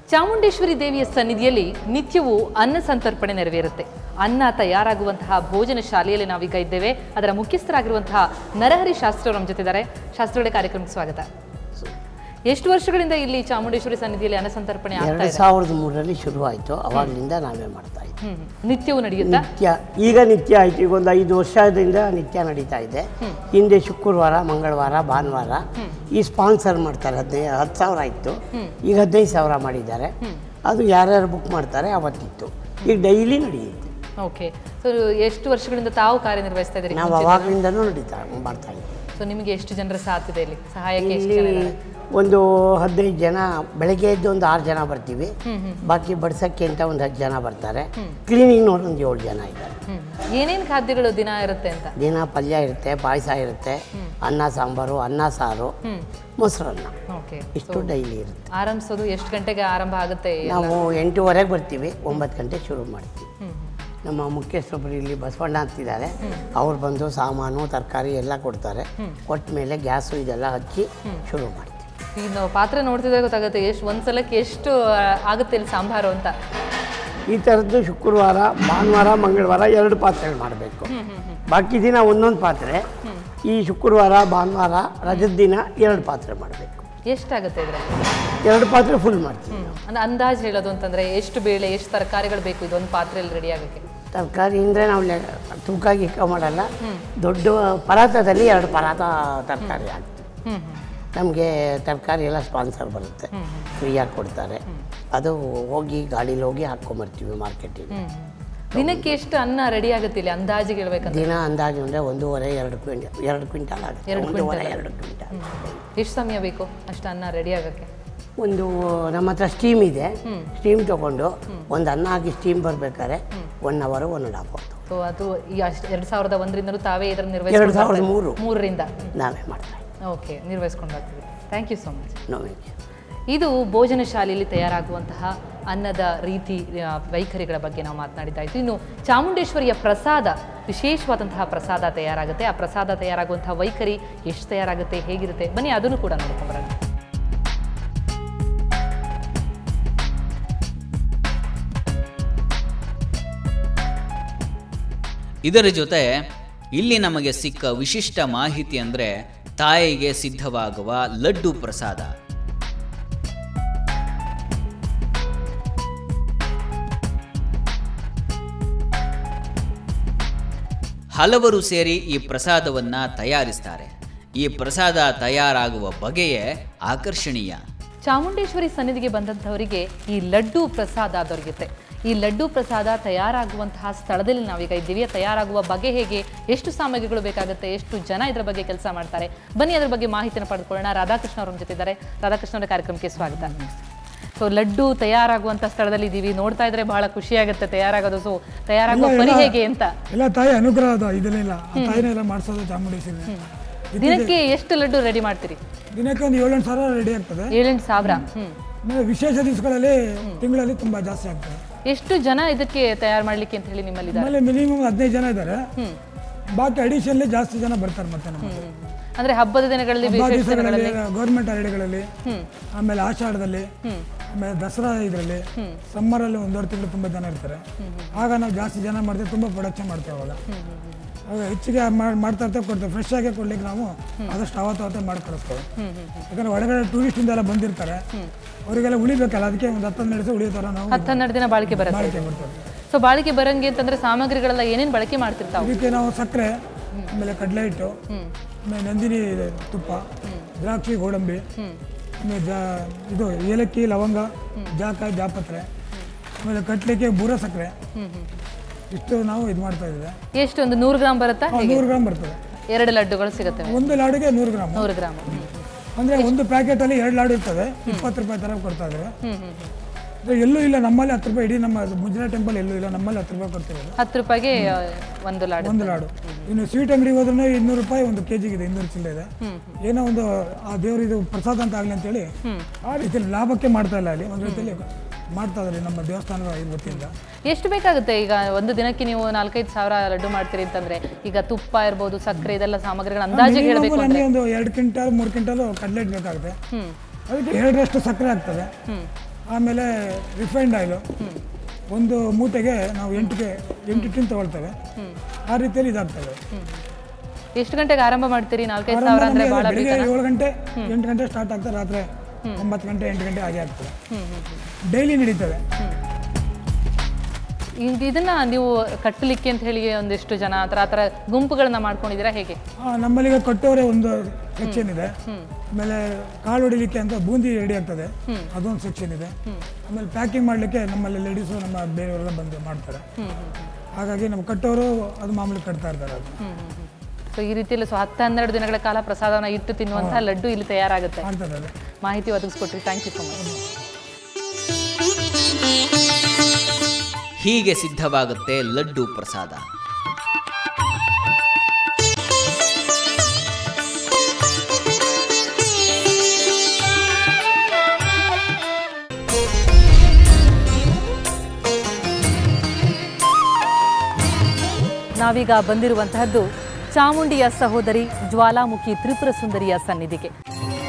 ಚಾಮುಂಡೇಶ್ವರಿ ದೇವಿಯ ಸನ್ನಿಧಿಯಲ್ಲಿ ನಿತ್ಯವೂ ಅನ್ನ ಸಂತರ್ಪಣೆ ನೆರವೇರುತ್ತೆ ಅನ್ನ ತಯಾರಾಗುವಂತಹ ಭೋಜನ ಶಾಲೆಯಲ್ಲಿ ನಾವೀಗ ಇದ್ದೇವೆ ಅದರ ಮುಖ್ಯಸ್ಥರಾಗಿರುವಂತಹ ನರಹರಿ ಶಾಸ್ತ್ರಿ ನಮ್ಮ ಜೊತೆ ಇದ್ದಾರೆ ಶಾಸ್ತ್ರಿಗಳ ಕಾರ್ಯಕ್ರಮಕ್ಕೆ ಸ್ವಾಗತ ಎಷ್ಟು ವರ್ಷಗಳಿಂದ ಇಲ್ಲಿ ಚಾಮುಂಡೇಶ್ವರಿ ಸನ್ನಿಧಿಯಲ್ಲಿ ಅನ್ನ ಸಂತರ್ಪಣೆ ಆಗ್ತಾ ಎರಡು ಇದೆ ಸಾವಿರದ ಮೂರರಲ್ಲಿ ಶುರುವಾಯಿತು ಅವಾಗಲಿಂದ ನಾವೇ ಮಾಡ್ತಾ ಇದ್ವಿ ಹ್ಮ್ ನಿತ್ಯವೂ ನಡೆಯುತ್ತಾ ನಿತ್ಯ ಈಗ ನಿತ್ಯ ಆಯಿತು ಈಗ ಒಂದು ಐದು ವರ್ಷದಿಂದ ನಿತ್ಯ ನಡೀತಾ ಇದೆ ಹಿಂದೆ ಶುಕ್ರವಾರ ಮಂಗಳವಾರ ಭಾನುವಾರ ಈ ಸ್ಪಾನ್ಸರ್ ಮಾಡ್ತಾರೆ ಹದಿನೈದು ಹತ್ತು ಸಾವಿರ ಇತ್ತು ಈಗ ಹದಿನೈದು ಸಾವಿರ ಮಾಡಿದ್ದಾರೆ ಅದು ಯಾರ್ಯಾರು ಬುಕ್ ಮಾಡ್ತಾರೆ ಅವತ್ತಿತ್ತು ಈಗ ಡೈಲಿ ನಡೆಯುತ್ತೆ ಓಕೆ ಸೊ ಎಷ್ಟು ವರ್ಷಗಳಿಂದ ತಾವು ಕಾರ್ಯನಿರ್ವಹಿಸ್ತಾ ಇದ್ದೀರಿ ನಾವು ಅವಾಗಲಿಂದನೂ ನಡೀತಾ ಮಾಡ್ತಾ ಇದ್ದೀವಿ ಸೊ ನಿಮಗೆ ಎಷ್ಟು ಜನರ ಸಾಥ್ ಇದೆ ಇಲ್ಲಿ ಸಹಾಯಕ್ಕೆ ಎಷ್ಟು ಇಲ್ಲಿ ಜನ ಇದ್ದಾರೆ ಒಂದು ಹದಿನೈದು ಜನ ಬೆಳಗ್ಗೆ ಎದ್ದು ಒಂದು ಆರು ಜನ ಬರ್ತೀವಿ ಬಾಕಿ ಬಡ್ಸಕ್ಕೆ ಅಂತ ಒಂದು ಹತ್ತು ಜನ ಬರ್ತಾರೆ ಕ್ಲೀನಿಂಗ್ ನೋಡಿ ಒಂದು ಏಳು ಜನ ಇದ್ದಾರೆ ಹ್ಮ್ ಏನೇನು ಖಾದ್ಯಗಳು ದಿನ ಇರುತ್ತೆ ಅಂತ ದಿನ ಪಲ್ಯ ಇರುತ್ತೆ ಪಾಯಸ ಇರುತ್ತೆ ಅನ್ನ ಸಾಂಬಾರು ಅನ್ನ ಸಾರು ಹ್ಮ್ ಮೊಸರನ್ನ ಓಕೆ ಇಷ್ಟು ಡೈಲಿ ಇರುತ್ತೆ ಆರಂಭಿಸೋದು ಎಷ್ಟು ಗಂಟೆಗೆ ಆರಂಭ ಆಗುತ್ತೆ ನಾವು ಎಂಟೂವರೆಗೆ ಬರ್ತೀವಿ ಒಂಬತ್ತು ಗಂಟೆ ಶುರು ಮಾಡ್ತೀವಿ ಹ್ಮ್ ನಮ್ಮ ಮುಖ್ಯಸ್ಥೊಬ್ಬರು ಇಲ್ಲಿ ಬಸವಣ್ಣ ಅಂತಿದ್ದಾರೆ ಅವ್ರು ಬಂದು ಸಾಮಾನು ತರಕಾರಿ ಎಲ್ಲ ಕೊಡ್ತಾರೆ ಕೊಟ್ಟ ಮೇಲೆ ಗ್ಯಾಸು ಇದೆಲ್ಲ ಹಚ್ಚಿ ಶುರು ಮಾಡ್ತೀವಿ ಈಗ ನಾವು ಪಾತ್ರೆ ನೋಡ್ತಿದ್ರೆ ಗೊತ್ತಾಗುತ್ತೆ ಎಷ್ಟು ಒಂದ್ಸಲಕ್ಕೆ ಎಷ್ಟು ಆ, ಆಗುತ್ತೆ ಇಲ್ಲಿ ಸಾಂಬಾರು ಅಂತ ಈ ಥರದ್ದು ಶುಕ್ರವಾರ ಭಾನುವಾರ ಮಂಗಳವಾರ ಎರಡು ಪಾತ್ರೆಗಳು ಮಾಡಬೇಕು ಬಾಕಿ ದಿನ ಒಂದೊಂದು ಪಾತ್ರೆ ಈ ಶುಕ್ರವಾರ ಭಾನುವಾರ ರಜದ ದಿನ ಎರಡು ಪಾತ್ರೆ ಮಾಡಬೇಕು ಎಷ್ಟಾಗುತ್ತೆ ಇದರಲ್ಲಿ ಎರಡು ಪಾತ್ರೆ ಫುಲ್ ಮಾಡ್ತೀವಿ ನಾವು ಅಂದ್ರೆ ಅಂದಾಜು ಹೇಳೋದು ಅಂತಂದ್ರೆ ಎಷ್ಟು ಬೇಳೆ ಎಷ್ಟು ತರಕಾರಿಗಳು ಬೇಕು ಇದೊಂದು ಪಾತ್ರೆಯಲ್ಲಿ ರೆಡಿ ಆಗೋಕ್ಕೆ ತರಕಾರಿ ಅಂದರೆ ನಾವು ಲೆ- ತೂಕ ಗೀಕ ಮಾಡಲ್ಲ ದೊಡ್ಡ ಪರಾತದಲ್ಲಿ ಎರಡು ಪರಾತ ತರಕಾರಿ ಹಾಕ್ತೀವಿ ಹ್ಮ್ ಹ್ಮ್ ನಮಗೆ ತರಕಾರಿ ಎಲ್ಲ ಸ್ಪಾನ್ಸರ್ ಬರುತ್ತೆ ಫ್ರೀಯಾಗಿ ಕೊಡ್ತಾರೆ ಅದು ಹೋಗಿ ಗಾಡೀಲಿ ಹೋಗಿ ಹಾಕ್ಕೊಂಬರ್ತೀವಿ ಮಾರ್ಕೆಟಿಗೆ ಹ್ಮ್ ದಿನಕ್ಕೆ ಎಷ್ಟು ಅನ್ನ ರೆಡಿ ಆಗುತ್ತೆ ಇಲ್ಲಿ ಅಂದಾಜಿಗೆ ಹೇಳ್ಬೇಕಂದ್ರೆ ದಿನ ಅಂದಾಜು ಅಂದರೆ ಒಂದೂವರೆ ಎರಡು ಕ್ವಿಂಟಲ್ ಎರಡು ಕ್ವಿಂಟಲ್ ಆಗುತ್ತೆ ಎರಡು ಒಂದೂವರೆ ಕ್ವಿಂಟಲ್. ಎರಡು ಕ್ವಿಂಟಲ್ ಎಷ್ಟು ಸಮಯ ಬೇಕು ಅಷ್ಟು ಅನ್ನ ರೆಡಿ ಆಗೋಕ್ಕೆ ಒಂದು ನಮ್ಮ ಹತ್ರ ಸ್ಟೀಮ್ ಇದೆ ಸ್ಟೀಮ್ ತೊಗೊಂಡು ಒಂದು ಅನ್ನ ಹಾಕಿ ಸ್ಟೀಮ್ ಬರ್ಬೇಕಾದ್ರೆ ಒನ್ ಅವರು one and half hour so ಅದು ಈ ಅಷ್ಟು ಎರಡು ಸಾವಿರದ ಒಂದರಿಂದಲೂ ತಾವೇ ಇದನ್ನು ಎರಡು ನಿರ್ವಹಿಸ್ಕೊಂಡು ಸಾವಿರದ ಬರ್ತಾ ಮೂರು ಇದ್ದೀರಿ? ಮೂರರಿಂದ ನಾವೇ ಮಾಡ್ತಾ ಇದ್ದೀವಿ ಓಕೆ ನಿರ್ವಹಿಸ್ಕೊಂಡು ಬರ್ತೀವಿ ಥ್ಯಾಂಕ್ ಯು ಸೊ ಮಚ್ ನೋವಿಗೆ ಇದು ಭೋಜನ ಶಾಲೆಯಲ್ಲಿ ತಯಾರಾಗುವಂತಹ ಅನ್ನದ ರೀತಿ ಆ, ವೈಖರಿಗಳ ಬಗ್ಗೆ ನಾವು ಮಾತನಾಡಿದ್ದಾಯಿತು ಇನ್ನು ಚಾಮುಂಡೇಶ್ವರಿಯ ಪ್ರಸಾದ ವಿಶೇಷವಾದಂತಹ ಪ್ರಸಾದ ತಯಾರಾಗುತ್ತೆ ಆ ಪ್ರಸಾದ ತಯಾರಾಗುವಂತಹ ವೈಖರಿ ಎಷ್ಟು ತಯಾರಾಗುತ್ತೆ ಹೇಗಿರುತ್ತೆ ಬನ್ನಿ ಅದನ್ನು ಕೂಡ ನೋಡ್ಕೊಂಬರೋಣ ಇದರ ಜೊತೆ ಇಲ್ಲಿ ನಮಗೆ ಸಿಕ್ಕ ವಿಶಿಷ್ಟ ಮಾಹಿತಿ ಅಂದರೆ ತಾಯಿಗೆ ಸಿದ್ಧವಾಗುವ ಲಡ್ಡು ಪ್ರಸಾದ ಹಲವರು ಸೇರಿ ಈ ಪ್ರಸಾದವನ್ನ ತಯಾರಿಸ್ತಾರೆ ಈ ಪ್ರಸಾದ ತಯಾರಾಗುವ ಬಗೆಯೇ ಆಕರ್ಷಣೀಯ ಚಾಮುಂಡೇಶ್ವರಿ ಸನ್ನಿಧಿಗೆ ಬಂದಂಥವರಿಗೆ ಈ ಲಡ್ಡು ಪ್ರಸಾದ ದೊರೆಯುತ್ತೆ ಈ ಲಡ್ಡು ಪ್ರಸಾದ ತಯಾರಾಗುವಂತಹ ಸ್ಥಳದಲ್ಲಿ ನಾವೀಗ ಇದ್ದೀವಿ ತಯಾರಾಗುವ ಬಗೆ ಹೇಗೆ ಎಷ್ಟು ಸಾಮಗ್ರಿಗಳು ಬೇಕಾಗುತ್ತೆ ಎಷ್ಟು ಜನ ಇದರ ಬಗ್ಗೆ ಕೆಲಸ ಮಾಡ್ತಾರೆ ಬನ್ನಿ ಅದರ ಬಗ್ಗೆ ಮಾಹಿತಿಯನ್ನು ಪಡೆದುಕೊಳ್ಳೋಣ ರಾಧಾಕೃಷ್ಣ ಅವರ ಜೊತೆ ಇದ್ದಾರೆ ರಾಧಾಕೃಷ್ಣ ಅವರ ಕಾರ್ಯಕ್ರಮಕ್ಕೆ ಸ್ವಾಗತ ಸೊ ಲಡ್ಡು ತಯಾರಾಗುವಂಥ ಸ್ಥಳದಲ್ಲಿ ಇದ್ದೀವಿ ನೋಡ್ತಾ ಇದ್ರೆ ಬಹಳ ಖುಷಿಯಾಗುತ್ತೆ ತಯಾರಾಗೋದು ಸೊ ತಯಾರಾಗುವ ಪರಿ ಹೇಗೆ ಅಂತ ಎಲ್ಲ ತಾಯಿ ಅನುಗ್ರಹ ಅದು ಇದನ್ನೆಲ್ಲ ಆ ತಾಯಿನೆಲ್ಲ ಮಾಡಿಸೋದು ಚಾಮುಂಡೇಶ್ವರಿ ದಿನಕ್ಕೆ ಎಷ್ಟು ಲಡ್ಡು ರೆಡಿ ಮಾಡ್ತೀರಿ ದಿನಕ್ಕೆ ಒಂದು ಏಳೆಂಟು ಸಾವಿರ ರೆಡಿ ಆಗ್ತದೆ ಏಳೆಂಟು ಸಾವಿರ ಹ್ಮ್ ಆಮೇಲೆ ವಿಶೇಷ ದಿವಸಗಳಲ್ಲಿ ತಿಂಗಳಲ್ಲಿ ತುಂಬಾ ಜಾಸ್ತಿ ಆಗ್ತದೆ ಎಷ್ಟು ಜನ ಇದಕ್ಕೆ ತಯಾರು ಮಾಡ್ಲಿಕ್ಕೆ ಅಂತ ಹೇಳಿ ನಿಮ್ಮಲ್ಲಿ ಇದ್ದಾರೆ ಆಮೇಲೆ ಮಿನಿಮಮ್ ಹದಿನೈದು ಜನ ಇದ್ದಾರೆ ಹ್ಮ್ ಬಾಕಿ ಅಡಿಷನ್ಲಿ ಜಾಸ್ತಿ ಜನ ಬರ್ತಾರೆ ಮತ್ತೆ ನಮ್ಮ ಅಂದ್ರೆ ಹಬ್ಬದ ದಿನಗಳಲ್ಲಿ ಹಬ್ಬ ವಿಶೇಷ ದಿವಸಗಳಲ್ಲಿ ದಿನಗಳಲ್ಲಿ ಗೌರ್ಮೆಂಟ್ ಹಾಲಿಡೇಗಳಲ್ಲಿ ಹ್ಮ್ ಆಮೇಲೆ ಆಷಾಢದಲ್ಲಿ ಹ್ಮ್ ಆಮೇಲೆ ದಸರಾ ಇದರಲ್ಲಿ ಸಮ್ಮರಲ್ಲಿ ಒಂದೆರಡು ತಿಂಗಳು ತುಂಬ ಜನ ಇರ್ತಾರೆ ಆಗ ನಾವು ಜಾಸ್ತಿ ಜನ ಮಾಡ್ತೀವಿ ತುಂಬ ಪ್ರೊಡಕ್ಷನ್ ಮಾಡ್ತೇವೆ ಅವಾಗ ಅವಾಗ ಹೆಚ್ಚಿಗೆ ಮಾಡ್- ಮಾಡ್ತಾ ಇರ್ತೇವೆ ಕೊಡ್ತೇವೆ ಫ್ರೆಶ್ ಆಗಿ ಕೊಡ್ಲಿಕ್ಕೆ ನಾವು ಆದಷ್ಟು ಅವತ್ತು ಅವತ್ತೇ ಮಾಡಿ ಕಳಿಸ್ತೇವೆ ಯಾಕಂದ್ರೆ ಹೊರಗಡೆ ಟೂರಿಸ್ಟಿಂದ ಎಲ್ಲ ಬಂದಿರ್ತಾರೆ ಅವರಿಗೆಲ್ಲ ಉಳಿಬೇಕಲ್ಲ ಅದಕ್ಕೆ ಒಂದು ಹತ್ತು ಹನ್ನೆರಡು ದಿವಸ ಉಳಿಯೋ ಥರ ನಾವು ಹತ್ತು ಹನ್ನೆರಡು ದಿನ ಬಾಳಿಕೆ ಬರುತ್ತೆ ಬಾಳಿಕೆ ಕೊಡ್ತೇವೆ ಸೊ ಬಾಳಿಕೆ ಬರಂಗೆ ಅಂತಂದ್ರೆ ಸಾಮಗ್ರಿಗಳೆಲ್ಲ ಏನೇನ್ ಬಳಕೆ ಮಾಡ್ತಿರ್ತಾವ ಇದಕ್ಕೆ ನಾವು ಸಕ್ಕರೆ ಆಮೇಲೆ ಕಡಲೆ ಹಿಟ್ಟು ಆಮೇಲೆ ನಂದಿನಿ ಇದೆ, ತುಪ್ಪ ದ್ರಾಕ್ಷಿ ಗೋಡಂಬಿ ಆಮೇಲೆ ಜಾ ಇದು ಏಲಕ್ಕಿ ಲವಂಗ ಜಾಕಾಯಿ ಜಾಪತ್ರೆ ಆಮೇಲೆ ಕಟ್ಲಿಕ್ಕೆ ಬೂರ ಸಕ್ಕರೆ ಇಷ್ಟು ನಾವು ಇದು ಮಾಡ್ತಾ ಇದ್ದೀವಿ ಎಷ್ಟು ಒಂದು ನೂರು ಗ್ರಾಮ್ ಬರುತ್ತಾ ಹೇಗೆ ನೂರು ಗ್ರಾಮ್ ಬರ್ತದೆ ಎರಡು ಲಡ್ಡುಗಳು ಸಿಗುತ್ತೆ ಒಂದು ಲಾಡಿಗೆ ನೂರು ಗ್ರಾಮ್ ನೂರು ಗ್ರಾಮ್ ಅಂದ್ರೆ ಒಂದು ಪ್ಯಾಕೆಟ್ ಅಲ್ಲಿ ಎರಡು ಲಾಡು ಇರ್ತದೆ ಇಪ್ಪತ್ತು ರೂಪಾಯಿ ತರ ಕೊಡ್ತಾ ಇದ್ದೇವೆ ಹ್ಮ್ ಹ್ಮ್ ಹ್ಮ್. ಇದು ಎಲ್ಲೂ ಇಲ್ಲ ನಮ್ಮಲ್ಲಿ ಹತ್ತು ರೂಪಾಯಿ ಇಡೀ ನಮ್ಮ ಮುಜರಾ ಟೆಂಪಲ್ ಎಲ್ಲೂ ಇಲ್ಲ ನಮ್ಮಲ್ಲಿ ಹತ್ತು ರೂಪಾಯಿ ಕೊಡ್ತಿರೋದು ಹತ್ತು ರೂಪಾಯಿಗೆ ಆ, ಒಂದು ಲಾಡು ಒಂದು ಲಾಡು ಇನ್ನು ಸ್ವೀಟ್ ಅಂಗಡಿಗೆ ಹೋದ್ರೆ ಇನ್ನೂರು ರೂಪಾಯಿ ಒಂದು ಕೆ ಜಿಗೆ ಇದೆ ಇನ್ನೂರು ಚಿಲ್ಲರೆ ಇದೆ ಏನೋ ಒಂದು ಆ ದೇವ್ರ ಇದು ಪ್ರಸಾದ ಅಂತ ಆಗಲಿ ಅಂತೇಳಿ ಆ ರೀತಿಯಲ್ಲಿ ಲಾಭಕ್ಕೆ ಮಾಡ್ತಾ ಇಲ್ಲ ಅಲ್ಲಿ ಒಂದು ರೀತಿಯಲ್ಲಿ ಮಾಡ್ತಾ ಇದ್ದಾರೆ ನಮ್ಮ ದೇವಸ್ಥಾನದ ಇದು ವತಿಯಿಂದ ಎಷ್ಟು ಬೇಕಾಗುತ್ತೆ ಈಗ ಒಂದು ದಿನಕ್ಕೆ ನೀವು ನಾಲ್ಕೈದು ಸಾವಿರ ಲಡ್ಡು ಮಾಡ್ತೀರಿ ಅಂತಂದ್ರೆ ಈಗ ತುಪ್ಪ ಇರ್ಬೋದು ಸಕ್ಕರೆ ಇದೆಲ್ಲ ಸಾಮಗ್ರಿಗಳ ಅಂದಾಜಿಗೆ Minimum ಹೇಳ್ಬೇಕು ಅಂದ್ರೆ ನನಗೆ ಒಂದು ಎರಡು ಕ್ವಿಂಟಲ್ ಮೂರು ಕ್ವಿಂಟಲ್ ಕಡ್ಲೆಟ್ ಬೇಕಾಗುತ್ತೆ ಹ್ಮ್ ಅದಕ್ಕೆ ಎರಡರಷ್ಟು ಸಕ್ಕರೆ ಆಗ್ತದೆ ಹ್ಮ್ ಆಮೇಲೆ ರಿಫೈನ್ಡ್ ಆಯಿಲು ಒಂದು ಮೂಟೆಗೆ ನಾವು ಎಂಟಿಗೆ ಎಂಟು ಟಿನ್ ತಗೊಳ್ತೇವೆ ಆ ರೀತಿಯಲ್ಲಿ ಇದಾಗ್ತದೆ ಎಷ್ಟು ಗಂಟೆಗೆ ಆರಂಭ ಮಾಡ್ತೀರಿ ನಾಲ್ಕೈದು ಆರಂಭ ಸಾವಿರ ಅಂದ್ರೆ ನಮ್ಗೆ ಬಹಳ ಬೆಳಿಗ್ಗೆ ಬೇಕಲ್ಲ ಏಳು ಗಂಟೆ ಎಂಟು ಗಂಟೆ ಸ್ಟಾರ್ಟ್ ಆಗ್ತದೆ ರಾತ್ರಿ ಒಂಬತ್ತು ಗಂಟೆ ಎಂಟು ಗಂಟೆ ಹಾಗೆ ಆಗ್ತದೆ ಡೈಲಿ ನಡೀತದೆ ಈಗ ಇದನ್ನ ನೀವು ಕಟ್ಟಲಿಕ್ಕೆ ಅಂತ ಹೇಳಿ ಒಂದಿಷ್ಟು ಜನ ಆ ಥರ ಆ ಥರ ಗುಂಪುಗಳನ್ನ ಮಾಡ್ಕೊಂಡಿದ್ದೀರಾ ಹೇಗೆ ಆ, ನಮ್ಮಲ್ಲಿ ಈಗ ಕಟ್ಟೋರೆ ಒಂದು ಸೆಕ್ಷನ್ ಇದೆ ಆಮೇಲೆ ಕಾಳು ಹೊಡಿಲಿಕ್ಕೆ ಅಂತ ಬೂಂದಿ ರೆಡಿ ಆಗ್ತದೆ ಅದೊಂದು ಸೆಕ್ಷನ್ ಇದೆ ಆಮೇಲೆ ಪ್ಯಾಕಿಂಗ್ ಮಾಡಲಿಕ್ಕೆ ನಮ್ಮಲ್ಲಿ ಲೇಡೀಸು ನಮ್ಮ ಬೇರೆಯವರೆಲ್ಲ ಬಂದು ಮಾಡ್ತಾರೆ ಹಾಗಾಗಿ ನಮ್ಮ ಕಟ್ಟೋರು ಅದು ಮಾಮೂಲಿ ಕಟ್ತಾ ಇರ್ತಾರೆ ಅದು ಸೊ ಈ ರೀತಿಯಲ್ಲಿ ಸೊ ಹತ್ತು ಹನ್ನೆರಡು ದಿನಗಳ ಕಾಲ ಪ್ರಸಾದನ ಇಟ್ಟು ತಿನ್ನುವಂತಹ ಲಡ್ಡು ಇಲ್ಲಿ ತಯಾರಾಗುತ್ತೆ ಮಾಡ್ತಾರೆ ಅದು ಮಾಹಿತಿ ಒದಗಿಸ್ಕೊಟ್ರಿ ಥ್ಯಾಂಕ್ ಯು ಸೊ ಮಚ್ ಹೀಗೆ ಸಿದ್ಧವಾಗುತ್ತೆ ಲಡ್ಡು ಪ್ರಸಾದ ನಾವೀಗ ಬಂದಿರುವಂತಹದ್ದು ಚಾಮುಂಡಿಯ ಸಹೋದರಿ ಜ್ವಾಲಾಮುಖಿ ತ್ರಿಪುರ ಸುಂದರಿಯ ಸನ್ನಿಧಿಗೆ